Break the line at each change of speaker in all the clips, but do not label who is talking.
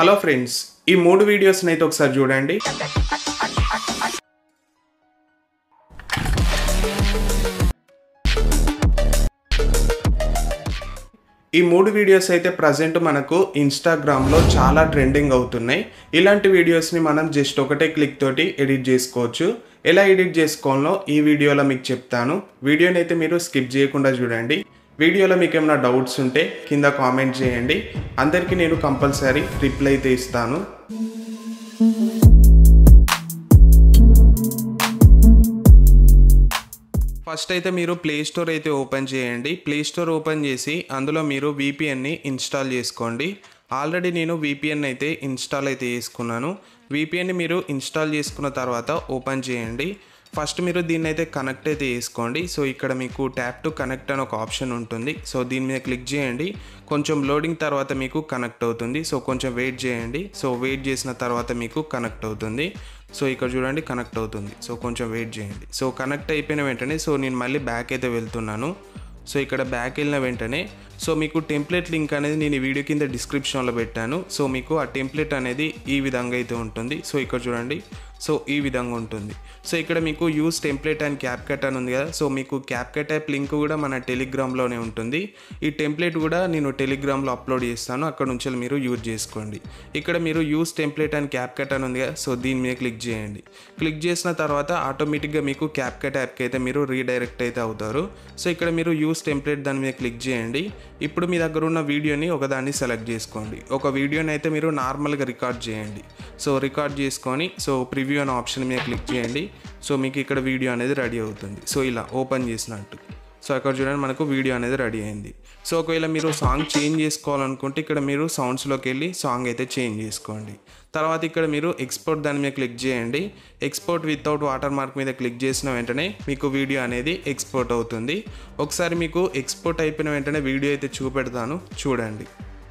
Hello friends ఈ మూడు వీడియోస్ని అయితే ఒకసారి చూడండి ఈ మూడు వీడియోస్ అయితే ప్రజెంట్ మనకు ఇన్స్టాగ్రామ్లో చాలా ట్రెండింగ్ అవుతున్నాయి ఇలాంటి వీడియోస్ని మనం జస్ట్ ఒకటే క్లిక్ తోటి ఎడిట్ చేసుకోవచ్చు ఎలా ఎడిట్ చేసుకోవాలో ఈ వీడియోలో మీకు చెప్తాను వీడియోని అయితే మీరు స్కిప్ చేయకుండా చూడండి వీడియోలో మీకు ఏమైనా డౌట్స్ ఉంటే కింద కామెంట్ చేయండి అందరికీ నేను కంపల్సరీ రిప్లై అయితే ఇస్తాను ఫస్ట్ అయితే మీరు ప్లే స్టోర్ అయితే ఓపెన్ చేయండి ప్లే స్టోర్ ఓపెన్ చేసి అందులో మీరు విపిఎన్ని ఇన్స్టాల్ చేసుకోండి ఆల్రెడీ నేను విపిఎన్ అయితే ఇన్స్టాల్ అయితే చేసుకున్నాను విపిఎన్ని మీరు ఇన్స్టాల్ చేసుకున్న తర్వాత ఓపెన్ చేయండి ఫస్ట్ మీరు దీన్ని అయితే కనెక్ట్ అయితే చేసుకోండి సో ఇక్కడ మీకు ట్యాప్ టు కనెక్ట్ అని ఒక ఆప్షన్ ఉంటుంది సో దీని మీద క్లిక్ చేయండి కొంచెం లోడింగ్ తర్వాత మీకు కనెక్ట్ అవుతుంది సో కొంచెం వెయిట్ చేయండి సో వెయిట్ చేసిన తర్వాత మీకు కనెక్ట్ అవుతుంది సో ఇక్కడ చూడండి కనెక్ట్ అవుతుంది సో కొంచెం వెయిట్ చేయండి సో కనెక్ట్ అయిపోయిన వెంటనే సో నేను మళ్ళీ బ్యాక్ అయితే వెళ్తున్నాను సో ఇక్కడ బ్యాక్ వెళ్ళిన వెంటనే సో మీకు టెంప్లెట్ లింక్ అనేది నేను ఈ వీడియో కింద డిస్క్రిప్షన్లో పెట్టాను సో మీకు ఆ టెంప్లెట్ అనేది ఈ విధంగా అయితే ఉంటుంది సో ఇక్కడ చూడండి సో ఈ విధంగా ఉంటుంది సో ఇక్కడ మీకు use template and CapCut అని ఉంది కదా సో మీకు క్యాప్ కట్ యాప్ లింక్ కూడా మన టెలిగ్రామ్లోనే ఉంటుంది ఈ టెంప్లెట్ కూడా నేను టెలిగ్రామ్లో అప్లోడ్ చేస్తాను అక్కడ నుంచి మీరు యూజ్ చేసుకోండి ఇక్కడ మీరు use template and CapCut అని ఉంది కదా సో దీని మీద క్లిక్ చేయండి క్లిక్ చేసిన తర్వాత ఆటోమేటిక్గా మీకు క్యాప్ కట్ యాప్కి అయితే మీరు రీడైరెక్ట్ అయితే అవుతారు సో ఇక్కడ మీరు యూస్ టెంప్లెట్ దాని మీద క్లిక్ చేయండి ఇప్పుడు మీ దగ్గర ఉన్న వీడియోని ఒకదాన్ని సెలెక్ట్ చేసుకోండి ఒక వీడియోని అయితే మీరు నార్మల్గా రికార్డ్ చేయండి సో రికార్డ్ చేసుకొని సో ప్రివ్యూ అనే ఆప్షన్ మీద క్లిక్ చేయండి సో మీకు ఇక్కడ వీడియో అనేది రెడీ అవుతుంది సో ఇలా ఓపెన్ చేసినట్టు సో అక్కడ చూడండి మనకు వీడియో అనేది రెడీ అయింది సో ఒకవేళ మీరు సాంగ్ చేంజ్ చేసుకోవాలనుకుంటే ఇక్కడ మీరు సౌండ్స్లోకి వెళ్ళి సాంగ్ అయితే చేంజ్ చేసుకోండి తర్వాత ఇక్కడ మీరు ఎక్స్పోర్ట్ దాని మీద క్లిక్ చేయండి ఎక్స్పోర్ట్ వితౌట్ వాటర్ మార్క్ మీద క్లిక్ చేసిన వెంటనే మీకు వీడియో అనేది ఎక్స్పోర్ట్ అవుతుంది ఒకసారి మీకు ఎక్స్పోర్ట్ అయిపోయిన వెంటనే వీడియో అయితే చూపెడతాను చూడండి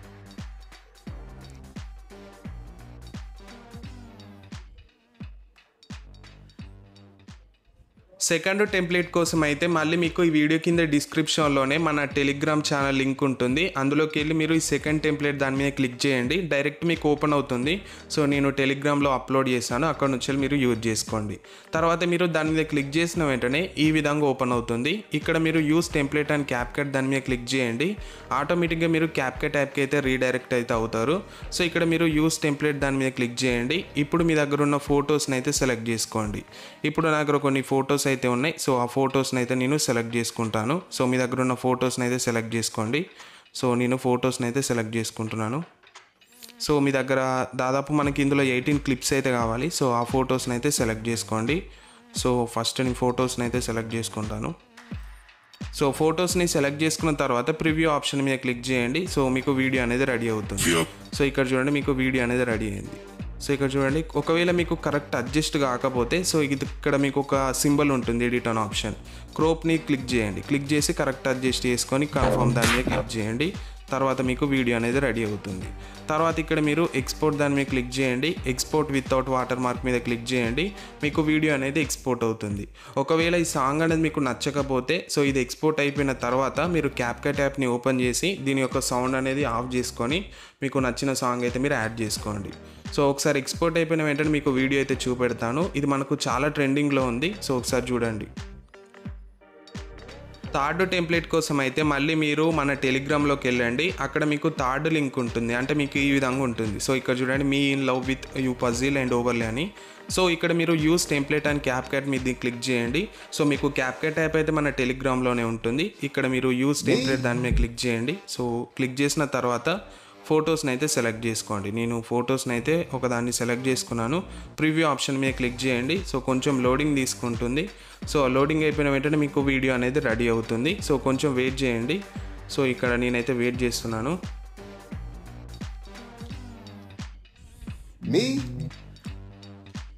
సెకండ్ టెంప్లెట్ కోసం అయితే మళ్ళీ మీకు ఈ వీడియో కింద డిస్క్రిప్షన్లోనే మన టెలిగ్రామ్ ఛానల్ లింక్ ఉంటుంది అందులోకి వెళ్ళి మీరు ఈ సెకండ్ టెంప్లెట్ దాని మీద క్లిక్ చేయండి డైరెక్ట్ మీకు ఓపెన్ అవుతుంది సో నేను టెలిగ్రామ్లో అప్లోడ్ చేశాను అక్కడ నుంచి మీరు యూజ్ చేసుకోండి తర్వాత మీరు దాని మీద క్లిక్ చేసిన వెంటనే ఈ విధంగా ఓపెన్ అవుతుంది ఇక్కడ మీరు use template and CapCut దాని మీద క్లిక్ చేయండి ఆటోమేటిక్గా మీరు క్యాప్ కట్ యాప్కి అయితే రీడైరెక్ట్ అయితే అవుతారు సో ఇక్కడ మీరు యూస్ టెంప్లెట్ దాని మీద క్లిక్ చేయండి ఇప్పుడు మీ దగ్గర ఉన్న ఫొటోస్ని అయితే సెలెక్ట్ చేసుకోండి ఇప్పుడు నా దగ్గర కొన్ని ఫొటోస్ అయితే ఉన్నాయి సో ఆ ఫొటోస్ని అయితే నేను సెలెక్ట్ చేసుకుంటాను సో మీ దగ్గర ఉన్న ఫొటోస్ని అయితే సెలెక్ట్ చేసుకోండి సో నేను ఫొటోస్ని అయితే సెలెక్ట్ చేసుకుంటున్నాను సో మీ దగ్గర దాదాపు మనకి ఇందులో ఎయిటీన్ క్లిప్స్ అయితే కావాలి సో ఆ ఫొటోస్ని అయితే సెలెక్ట్ చేసుకోండి సో ఫస్ట్ నేను ఫొటోస్ని అయితే సెలెక్ట్ చేసుకుంటాను సో ఫొటోస్ని సెలెక్ట్ చేసుకున్న తర్వాత ప్రివ్యూ ఆప్షన్ మీద క్లిక్ చేయండి సో మీకు వీడియో అనేది రెడీ అవుతుంది సో ఇక్కడ చూడండి మీకు వీడియో అనేది రెడీ అయింది సో ఇక్కడ చూడండి ఒకవేళ మీకు కరెక్ట్ అడ్జస్ట్ కాకపోతే సో ఇది ఇక్కడ మీకు ఒక సింబల్ ఉంటుంది ఎడిట్ అన్ ఆప్షన్ క్రోప్ని క్లిక్ చేయండి క్లిక్ చేసి కరెక్ట్ అడ్జస్ట్ చేసుకొని కన్ఫర్మ్ దాని మీద క్లిక్ చేయండి తర్వాత మీకు వీడియో అనేది రెడీ అవుతుంది తర్వాత ఇక్కడ మీరు ఎక్స్పోర్ట్ దాని మీద క్లిక్ చేయండి ఎక్స్పోర్ట్ వితౌట్ వాటర్ మార్క్ మీద క్లిక్ చేయండి మీకు వీడియో అనేది ఎక్స్పోర్ట్ అవుతుంది ఒకవేళ ఈ సాంగ్ అనేది మీకు నచ్చకపోతే సో ఇది ఎక్స్పోర్ట్ అయిపోయిన తర్వాత మీరు క్యాప్కట్ యాప్ని ఓపెన్ చేసి దీని యొక్క సౌండ్ అనేది ఆఫ్ చేసుకొని మీకు నచ్చిన సాంగ్ అయితే మీరు యాడ్ చేసుకోండి సో ఒకసారి ఎక్స్పోర్ట్ అయిపోయిన వెంటనే మీకు వీడియో అయితే చూపెడతాను ఇది మనకు చాలా ట్రెండింగ్లో ఉంది సో ఒకసారి చూడండి థర్డ్ టెంప్లెట్ కోసం అయితే మళ్ళీ మీరు మన టెలిగ్రామ్లోకి వెళ్ళండి అక్కడ మీకు థర్డ్ లింక్ ఉంటుంది అంటే మీకు ఈ విధంగా ఉంటుంది సో ఇక్కడ చూడండి మీ in love with you puzzle and overlay అని సో ఇక్కడ మీరు use template and CapCut మీద క్లిక్ చేయండి సో మీకు క్యాప్ కట్ యాప్ అయితే మన టెలిగ్రామ్లోనే ఉంటుంది ఇక్కడ మీరు యూస్ టెంప్లెట్ దాని మీద క్లిక్ చేయండి సో క్లిక్ చేసిన తర్వాత ఫొటోస్ని అయితే సెలెక్ట్ చేసుకోండి నేను ఫొటోస్ని అయితే ఒకదాన్ని సెలెక్ట్ చేసుకున్నాను ప్రివ్యూ ఆప్షన్ మీద క్లిక్ చేయండి సో కొంచెం లోడింగ్ తీసుకుంటుంది సో లోడింగ్ అయిపోయిన వెంటనే మీకు వీడియో అనేది రెడీ అవుతుంది సో కొంచెం వెయిట్ చేయండి సో ఇక్కడ నేనైతే వెయిట్ చేస్తున్నాను
Me?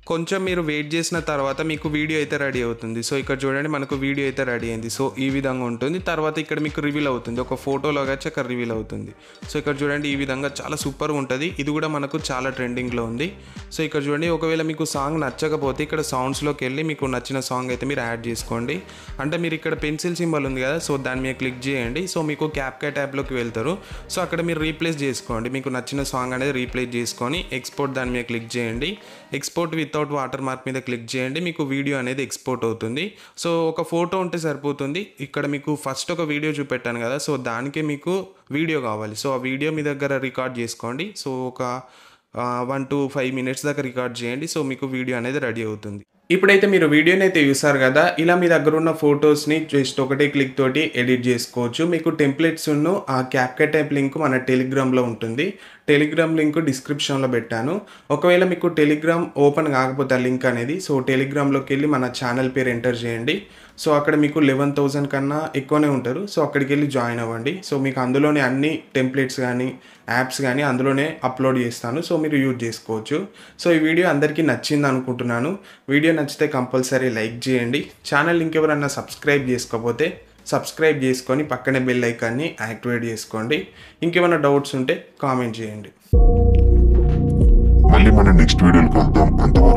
కొంచెం మీరు వెయిట్ చేసిన తర్వాత మీకు వీడియో అయితే రెడీ అవుతుంది సో ఇక్కడ చూడండి మనకు వీడియో అయితే రెడీ అయింది సో ఈ విధంగా ఉంటుంది తర్వాత ఇక్కడ మీకు రివీల్ అవుతుంది ఒక ఫోటోలో వచ్చి అక్కడ రివీల్ అవుతుంది సో ఇక్కడ చూడండి ఈ విధంగా చాలా సూపర్గా ఉంటుంది ఇది కూడా మనకు చాలా ట్రెండింగ్లో ఉంది సో ఇక్కడ చూడండి ఒకవేళ మీకు సాంగ్ నచ్చకపోతే ఇక్కడ సౌండ్స్లోకి వెళ్ళి మీకు నచ్చిన సాంగ్ అయితే మీరు యాడ్ చేసుకోండి అంటే మీరు ఇక్కడ పెన్సిల్ సింబల్ ఉంది కదా సో దాని మీద క్లిక్ చేయండి సో మీకు క్యాప్ క్యాట్ యాప్లోకి వెళ్తారు సో అక్కడ మీరు రీప్లేస్ చేసుకోండి మీకు నచ్చిన సాంగ్ అనేది రీప్లేస్ చేసుకొని ఎక్స్పోర్ట్ దాని మీద క్లిక్ చేయండి ఎక్స్పోర్ట్ వితౌట్ వాటర్ మార్క్ మీద క్లిక్ చేయండి మీకు వీడియో అనేది ఎక్స్పోర్ట్ అవుతుంది సో ఒక ఫోటో ఉంటే సరిపోతుంది ఇక్కడ మీకు ఫస్ట్ ఒక వీడియో చూపెట్టాను కదా సో దానికే మీకు వీడియో కావాలి సో ఆ వీడియో మీ దగ్గర రికార్డ్ చేసుకోండి సో ఒక వన్ టు ఫైవ్ మినిట్స్ దాకా రికార్డ్ చేయండి సో మీకు వీడియో అనేది రెడీ అవుతుంది ఇప్పుడైతే మీరు వీడియోని అయితే చూసారు కదా ఇలా మీ దగ్గర ఉన్న ఫొటోస్ని జస్ట్ ఒకటే క్లిక్ తోటి ఎడిట్ చేసుకోవచ్చు మీకు టెంప్లెట్స్ ఉన్న ఆ క్యాప్కట్ టైప్ లింక్ మన టెలిగ్రామ్లో ఉంటుంది టెలిగ్రామ్ లింక్ డిస్క్రిప్షన్లో పెట్టాను ఒకవేళ మీకు టెలిగ్రామ్ ఓపెన్ కాకపోతే ఆ లింక్ అనేది సో టెలిగ్రామ్లోకి వెళ్ళి మన ఛానల్ పేరు ఎంటర్ చేయండి సో అక్కడ మీకు లెవెన్ థౌజండ్ కన్నా ఎక్కువనే ఉంటారు సో అక్కడికి వెళ్ళి జాయిన్ అవ్వండి సో మీకు అందులోనే అన్ని టెంప్లెట్స్ కానీ యాప్స్ కానీ అందులోనే అప్లోడ్ చేస్తాను సో మీరు యూజ్ చేసుకోవచ్చు సో ఈ వీడియో అందరికీ నచ్చింది అనుకుంటున్నాను వీడియో నచ్చితే కంపల్సరీ లైక్ చేయండి ఛానల్ ఇంకెవరన్నా సబ్స్క్రైబ్ చేసుకోకపోతే సబ్స్క్రైబ్ చేసుకొని పక్కనే బెల్ ఐకాన్ని యాక్టివేట్ చేసుకోండి ఇంకేమైనా డౌట్స్ ఉంటే కామెంట్ చేయండి
మళ్ళీ మన నెక్స్ట్ వీడియోలో కలుద్దాం అంతవరకు